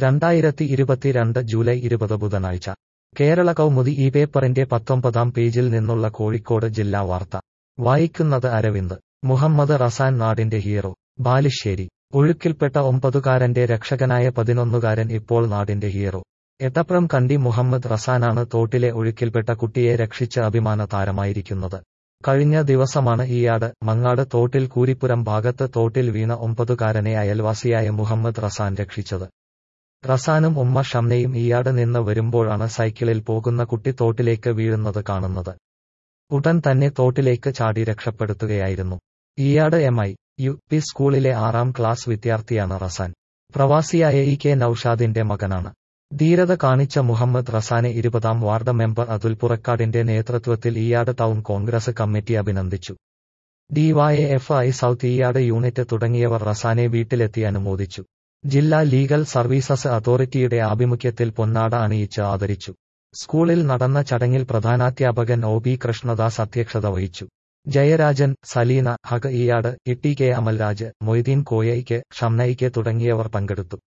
രണ്ടായിരത്തി ഇരുപത്തിരണ്ട് ജൂലൈ ഇരുപത് ബുധനാഴ്ച കേരള കൗമുദി ഈ പേപ്പറിന്റെ പത്തൊമ്പതാം പേജിൽ നിന്നുള്ള കോഴിക്കോട് ജില്ലാ വാർത്ത വായിക്കുന്നത് അരവിന്ദ് മുഹമ്മദ് റസാൻ നാടിന്റെ ഹീറോ ബാലുശ്ശേരി ഒഴുക്കിൽപ്പെട്ട ഒമ്പതുകാരന്റെ രക്ഷകനായ പതിനൊന്നുകാരൻ ഇപ്പോൾ നാടിന്റെ ഹീറോ എട്ടപ്രം കണ്ടി മുഹമ്മദ് റസാനാണ് തോട്ടിലെ ഒഴുക്കിൽപ്പെട്ട കുട്ടിയെ രക്ഷിച്ച് അഭിമാന താരമായിരിക്കുന്നത് കഴിഞ്ഞ ദിവസമാണ് ഈയാട് മങ്ങാട് തോട്ടിൽ കൂരിപ്പുരം ഭാഗത്ത് തോട്ടിൽ വീണ ഒമ്പതുകാരനെ അയൽവാസിയായ മുഹമ്മദ് റസാൻ രക്ഷിച്ചത് റസാനും ഉമ്മ ഷംനയും ഈയാട് നിന്ന് വരുമ്പോഴാണ് സൈക്കിളിൽ പോകുന്ന കുട്ടി തോട്ടിലേക്ക് വീഴുന്നത് കാണുന്നത് ഉടൻ തന്നെ തോട്ടിലേക്ക് ചാടി രക്ഷപ്പെടുത്തുകയായിരുന്നു Eeyad M I U P സ്കൂളിലെ ആറാം ക്ലാസ് വിദ്യാർത്ഥിയാണ് റസാൻ പ്രവാസിയായ ഇ കെ നൌഷാദിന്റെ മകനാണ് ധീരത കാണിച്ച മുഹമ്മദ് റസാനെ ഇരുപതാം വാർഡ് മെമ്പർ അതുൽ പുറക്കാടിന്റെ നേതൃത്വത്തിൽ ഈയാട് ടൗൺ കോൺഗ്രസ് കമ്മിറ്റി അഭിനന്ദിച്ചു ഡിവൈഎഫ്ഐ സൗത്ത് ഈയാട് യൂണിറ്റ് തുടങ്ങിയവർ റസാനെ വീട്ടിലെത്തി അനുമോദിച്ചു ജില്ലാ ലീഗൽ സർവീസസ് അതോറിറ്റിയുടെ ആഭിമുഖ്യത്തിൽ പൊന്നാട അണിയിച്ച് ആദരിച്ചു സ്കൂളിൽ നടന്ന ചടങ്ങിൽ പ്രധാനാധ്യാപകൻ ഒ ബി കൃഷ്ണദാസ് അധ്യക്ഷത വഹിച്ചു ജയരാജൻ സലീന ഹക ഈയാട് ഇട്ടി കെ അമൽരാജ് മൊയ്തീൻ കോയയ്ക്ക് ഷംനയ്ക്ക് തുടങ്ങിയവർ പങ്കെടുത്തു